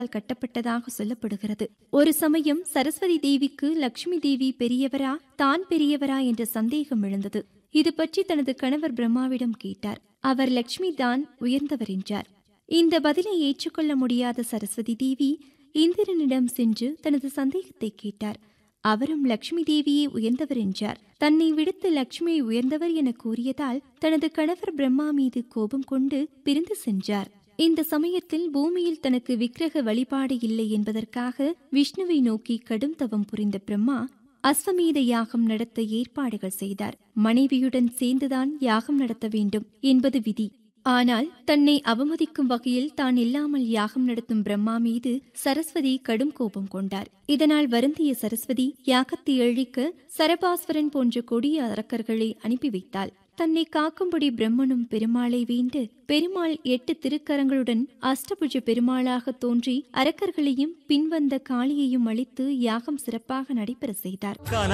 கட்டப்பட்டதாக சொல்லப்படுகிறது ஒரு சமயம் சரஸ்வதி தேவிக்கு லட்சுமி தேவி பெரியவரா தான் பெரியவரா என்ற சந்தேகம் எழுந்தது இது பற்றி தனது கணவர் பிரம்மாவிடம் கேட்டார் அவர் லட்சுமி தான் உயர்ந்தவர் என்றார் இந்த பதிலை ஏற்றுக்கொள்ள முடியாத சரஸ்வதி தேவி இந்திரனிடம் சென்று தனது சந்தேகத்தை கேட்டார் அவரும் லட்சுமி தேவியே உயர்ந்தவர் என்றார் தன்னை விடுத்து லட்சுமி உயர்ந்தவர் என கூறியதால் தனது கணவர் பிரம்மா மீது கோபம் கொண்டு பிரிந்து சென்றார் இந்த சமயத்தில் பூமியில் தனக்கு விக்கிரக வழிபாடு இல்லை என்பதற்காக விஷ்ணுவை நோக்கி கடும் தவம் புரிந்த பிரம்மா அஸ்வமேத யாகம் நடத்த ஏற்பாடுகள் செய்தார் மனைவியுடன் சேர்ந்துதான் யாகம் நடத்த வேண்டும் என்பது விதி ஆனால் தன்னை அவமதிக்கும் வகையில் தான் இல்லாமல் யாகம் நடத்தும் பிரம்மா மீது சரஸ்வதி கடும் கோபம் கொண்டார் இதனால் வருந்திய சரஸ்வதி யாகத்தை அழிக்க சரபாஸ்வரன் போன்ற கொடிய அரக்கர்களை அனுப்பி வைத்தாள் தன்னை காக்கும்படி பிரம்மனும் பெருமாளை வேண்டு பெருமாள் எட்டு திருக்கரங்களுடன் அஷ்டபுஜ பெருமாளாக தோன்றி அரக்கர்களையும் பின்வந்த காளியையும் அழித்து யாகம் சிறப்பாக நடைபெற செய்தார்